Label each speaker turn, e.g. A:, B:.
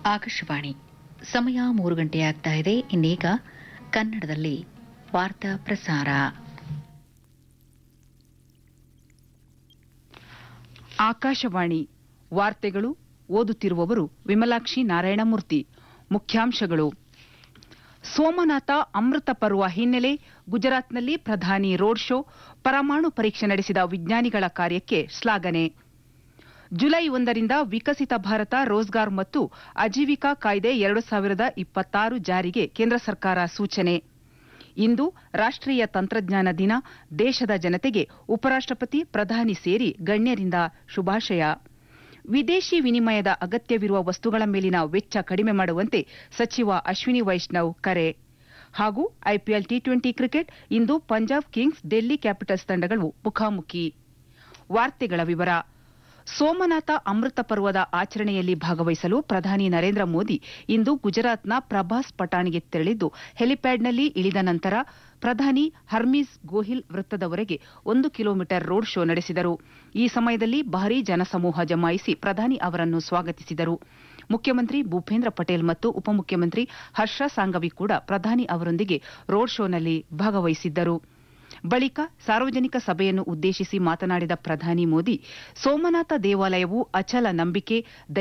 A: ಆಕಾಶವಾಣಿ ಸಮಯ ಮೂರು ಗಂಟೆ ಆಗ್ತಾ ಇದೆ ಇನ್ನೀಗ ಕನ್ನಡದಲ್ಲಿ ವಾರ್ತಾ ಪ್ರಸಾರ
B: ಆಕಾಶವಾಣಿ ವಾರ್ತೆಗಳು ಓದುತ್ತಿರುವವರು ವಿಮಲಾಕ್ಷಿ ನಾರಾಯಣಮೂರ್ತಿ ಮುಖ್ಯಾಂಶಗಳು ಸೋಮನಾಥ ಅಮೃತ ಪರ್ವ ಹಿನ್ನೆಲೆ ಗುಜರಾತ್ನಲ್ಲಿ ಪ್ರಧಾನಿ ರೋಡ್ ಶೋ ಪರಮಾಣು ಪರೀಕ್ಷೆ ನಡೆಸಿದ ವಿಜ್ಞಾನಿಗಳ ಕಾರ್ಯಕ್ಕೆ ಶ್ಲಾಘನೆ ಜುಲೈ ಒಂದರಿಂದ ವಿಕಸಿತ ಭಾರತ ರೋಜ್ಗಾರ್ ಮತ್ತು ಅಜೀವಿಕಾ ಕಾಯ್ದೆ ಎರಡು ಸಾವಿರದ ಇಪ್ಪತ್ತಾರು ಜಾರಿಗೆ ಕೇಂದ್ರ ಸರ್ಕಾರ ಸೂಚನೆ ಇಂದು ರಾಷ್ಟ್ರೀಯ ತಂತ್ರಜ್ಞಾನ ದಿನ ದೇಶದ ಜನತೆಗೆ ಉಪರಾಷ್ಟಪತಿ ಪ್ರಧಾನಿ ಸೇರಿ ಗಣ್ಯರಿಂದ ಶುಭಾಶಯ ವಿದೇಶಿ ವಿನಿಮಯದ ಅಗತ್ಯವಿರುವ ವಸ್ತುಗಳ ಮೇಲಿನ ವೆಚ್ಚ ಕಡಿಮೆ ಮಾಡುವಂತೆ ಸಚಿವ ಅಶ್ವಿನಿ ವೈಷ್ಣವ್ ಕರೆ ಹಾಗೂ ಐಪಿಎಲ್ ಟಿ ಟ್ವೆಂಟಿ ಕ್ರಿಕೆಟ್ ಇಂದು ಪಂಜಾಬ್ ಕಿಂಗ್ಸ್ ಡೆಲ್ಲಿ ಕ್ಯಾಪಿಟಲ್ಸ್ ತಂಡಗಳು ಮುಖಾಮುಖಿ ವಾರ್ತೆಗಳ ವಿವರ ಸೋಮನಾಥ ಅಮೃತ ಪರ್ವದ ಆಚರಣೆಯಲ್ಲಿ ಭಾಗವಹಿಸಲು ಪ್ರಧಾನಿ ನರೇಂದ್ರ ಮೋದಿ ಇಂದು ಗುಜರಾತ್ನ ಪ್ರಭಾಸ್ ಪಟಾಣಿಗೆ ತೆರಳಿದ್ದು ಹೆಲಿಪ್ಯಾಡ್ನಲ್ಲಿ ಇಳಿದ ನಂತರ ಪ್ರಧಾನಿ ಹರ್ಮೀಸ್ ಗೋಹಿಲ್ ವೃತ್ತದವರೆಗೆ ಒಂದು ಕಿಲೋಮೀಟರ್ ರೋಡ್ ಶೋ ನಡೆಸಿದರು ಈ ಸಮಯದಲ್ಲಿ ಭಾರೀ ಜನಸಮೂಹ ಜಮಾಯಿಸಿ ಪ್ರಧಾನಿ ಅವರನ್ನು ಸ್ವಾಗತಿಸಿದರು ಮುಖ್ಯಮಂತ್ರಿ ಭೂಪೇಂದ್ರ ಪಟೇಲ್ ಮತ್ತು ಉಪಮುಖ್ಯಮಂತ್ರಿ ಹರ್ಷ ಸಾಂಗವಿ ಕೂಡ ಪ್ರಧಾನಿ ಅವರೊಂದಿಗೆ ರೋಡ್ ಶೋನಲ್ಲಿ ಭಾಗವಹಿಸಿದ್ದರು ಬಳಿಕ ಸಾರ್ವಜನಿಕ ಸಭೆಯನ್ನು ಉದ್ದೇಶಿಸಿ ಮಾತನಾಡಿದ ಪ್ರಧಾನಿ ಮೋದಿ ಸೋಮನಾಥ ದೇವಾಲಯವು ಅಚಲ ನಂಬಿಕೆ